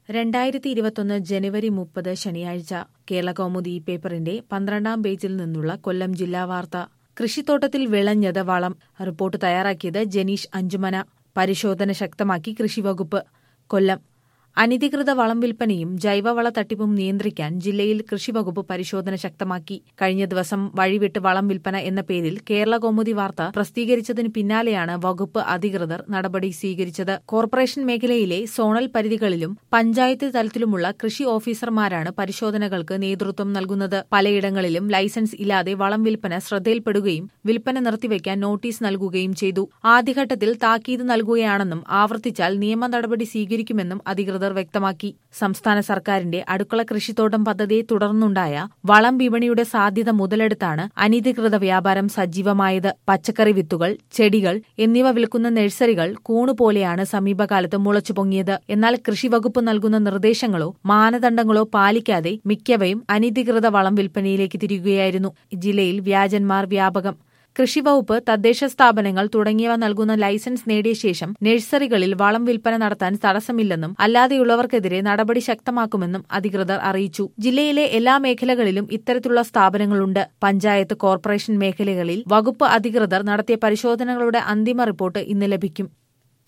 രണ്ടായിരത്തി ഇരുപത്തൊന്ന് ജനുവരി മുപ്പത് ശനിയാഴ്ച കേരള കൗമുദി പേപ്പറിന്റെ പന്ത്രണ്ടാം പേജിൽ നിന്നുള്ള കൊല്ലം ജില്ലാ വാർത്ത കൃഷിത്തോട്ടത്തിൽ വിളഞ്ഞത് വളം റിപ്പോർട്ട് തയ്യാറാക്കിയത് ജനീഷ് അഞ്ചുമന പരിശോധന ശക്തമാക്കി കൃഷിവകുപ്പ് കൊല്ലം അനധികൃത വളം വിൽപ്പനയും ജൈവവള തട്ടിപ്പും നിയന്ത്രിക്കാൻ ജില്ലയിൽ കൃഷിവകുപ്പ് പരിശോധന ശക്തമാക്കി കഴിഞ്ഞ ദിവസം വഴിവിട്ട് വളം വിൽപ്പന എന്ന പേരിൽ കേരള കൗമുദി വാർത്ത പ്രസിദ്ധീകരിച്ചതിന് പിന്നാലെയാണ് വകുപ്പ് അധികൃതർ നടപടി സ്വീകരിച്ചത് കോർപ്പറേഷൻ മേഖലയിലെ സോണൽ പരിധികളിലും പഞ്ചായത്ത് തലത്തിലുമുള്ള കൃഷി ഓഫീസർമാരാണ് പരിശോധനകൾക്ക് നേതൃത്വം നൽകുന്നത് പലയിടങ്ങളിലും ലൈസൻസ് ഇല്ലാതെ വളം വിൽപ്പന ശ്രദ്ധയിൽപ്പെടുകയും വിൽപ്പന നിർത്തിവെക്കാൻ നോട്ടീസ് നൽകുകയും ചെയ്തു ആദ്യഘട്ടത്തിൽ താക്കീത് നൽകുകയാണെന്നും ആവർത്തിച്ചാൽ നിയമ നടപടി സ്വീകരിക്കുമെന്നും അധികൃതർ വ്യക്തമാക്കി സംസ്ഥാന സർക്കാരിന്റെ അടുക്കള കൃഷിത്തോട്ടം പദ്ധതിയെ തുടർന്നുണ്ടായ വളം വിപണിയുടെ സാധ്യത മുതലെടുത്താണ് അനധികൃത വ്യാപാരം സജീവമായത് പച്ചക്കറി വിത്തുകൾ ചെടികൾ എന്നിവ വിൽക്കുന്ന നഴ്സറികൾ കൂണുപോലെയാണ് സമീപകാലത്ത് മുളച്ചു പൊങ്ങിയത് എന്നാൽ കൃഷിവകുപ്പ് നൽകുന്ന നിർദ്ദേശങ്ങളോ മാനദണ്ഡങ്ങളോ പാലിക്കാതെ മിക്കവയും അനധികൃത വളം വിൽപ്പനയിലേക്ക് തിരികുകയായിരുന്നു ജില്ലയിൽ വ്യാജന്മാർ വ്യാപകം കൃഷിവകുപ്പ് തദ്ദേശ സ്ഥാപനങ്ങൾ തുടങ്ങിയവ നൽകുന്ന ലൈസൻസ് നേടിയ ശേഷം നഴ്സറികളിൽ വളം വിൽപ്പന നടത്താൻ തടസ്സമില്ലെന്നും അല്ലാതെയുള്ളവർക്കെതിരെ നടപടി ശക്തമാക്കുമെന്നും അധികൃതർ അറിയിച്ചു ജില്ലയിലെ എല്ലാ മേഖലകളിലും ഇത്തരത്തിലുള്ള സ്ഥാപനങ്ങളുണ്ട് പഞ്ചായത്ത് കോർപ്പറേഷൻ മേഖലകളിൽ വകുപ്പ് അധികൃതർ നടത്തിയ പരിശോധനകളുടെ അന്തിമ റിപ്പോർട്ട് ഇന്ന് ലഭിക്കും